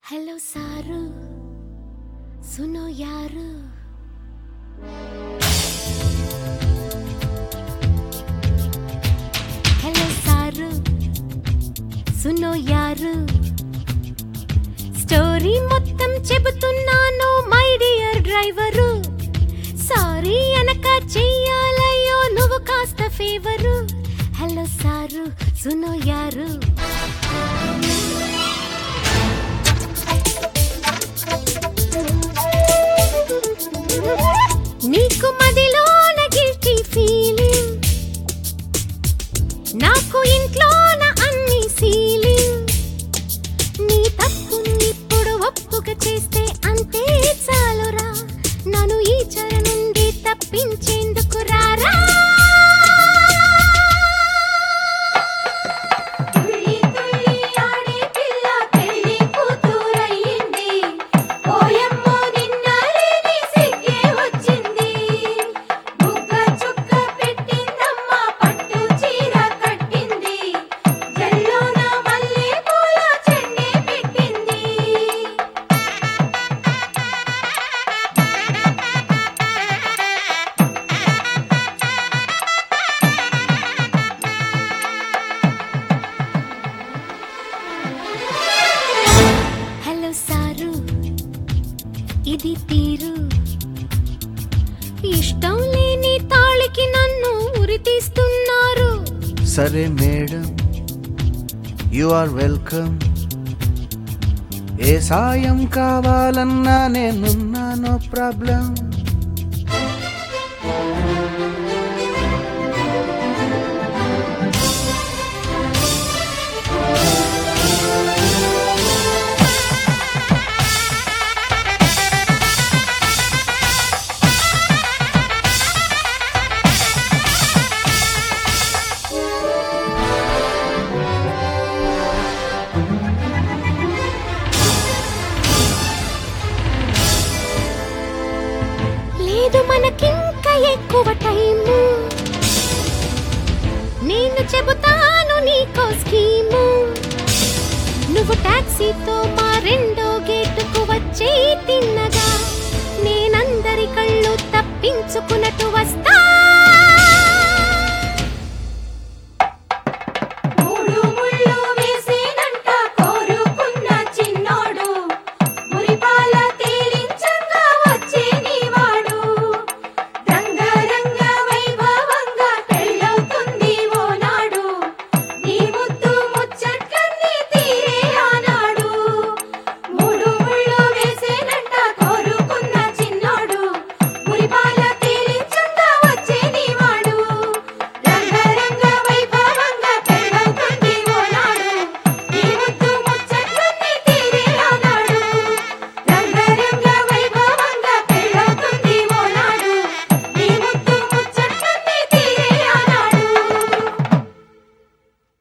hello सारू सुनो यारो हेलो सारू సునో యారు స్టోరీ మొత్తం చెబుతున్నాను మై డియర్ డ్రైవరు సారీ అనక చెయ్యాలయ్యో నువ్వు కాస్త ఫేవరు హలో సారు సునో యారు నీకు మదిలోన గిల్టీ ఫీలింగ్ నాకు ఇంట్లోన అన్ని సీలింగ్ నీ తప్పుని ఇప్పుడు ఒప్పుగా చేస్తే అంతే చాలురా నన్ను ఈ చెర నుండి తప్పించేందుకు రారా తుళ్ళి తుళ్ళి ఆడే పిల్ల పెళ్లి కూతురయ్యింది ఓయమ్మో నిన్న లేని సిగ్గే వచ్చింది బుగ్గ చుక్క పెట్టిందమ్మ పట్టు చీర కట్టింది జల్లోన మల్లె పూల చెండే పెట్టింది హలో సారు ఇది తీరు ఇష్టం లేని తాళికి నన్ను ఉరి తీస్తున్నారు సరే మేడం యు ఆర్ వెల్కమ్ ఏ సాయం కావాలన్నా నేనున్నా నో ప్రాబ్లం లేదు మనకింకా ఎక్కువ టైము నేను చెబుతాను నీకో స్కీము నువ్వు టాక్సీతో మా రెండో గేటుకు వచ్చే తిన్నగా నేనందరి కళ్ళు తప్పించుకున్నట్టు వస్తా